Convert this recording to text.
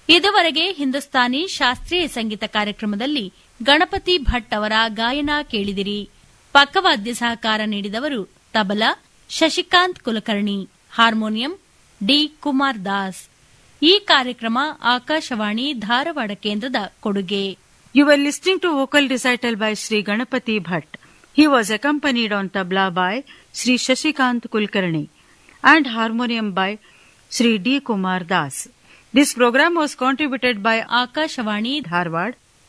ಇದುವರೆಗೆ ಹಿಂದೂಸ್ತಾನಿ ಶಾಸ್ತ್ರೀಯ ಸಂಗೀತ ಕಾರ್ಯಕ್ರಮದಲ್ಲಿ ಗಣಪತಿ ಭಟ್ ಅವರ ಗಾಯನ ಕೇಳಿದಿರಿ ಪಕ್ಕವಾದ್ಯ ಸಹಕಾರ ನೀಡಿದವರು ತಬಲಾ ಶಶಿಕಾಂತ್ ಕುಲಕರ್ಣಿ ಹಾರ್ಮೋನಿಯಂ ಡಿ ಕುಮಾರ್ ದಾಸ್ ಈ ಕಾರ್ಯಕ್ರಮ ಆಕಾಶವಾಣಿ ಧಾರವಾಡ ಕೇಂದ್ರದ ಕೊಡುಗೆ You were listening to vocal recital by Sri Ganapati Bhatt. He was accompanied on tabla by Sri Shashikant Kulkarni and harmonium by Sri D. Kumar Das. This program was contributed by Akashvani Dharwad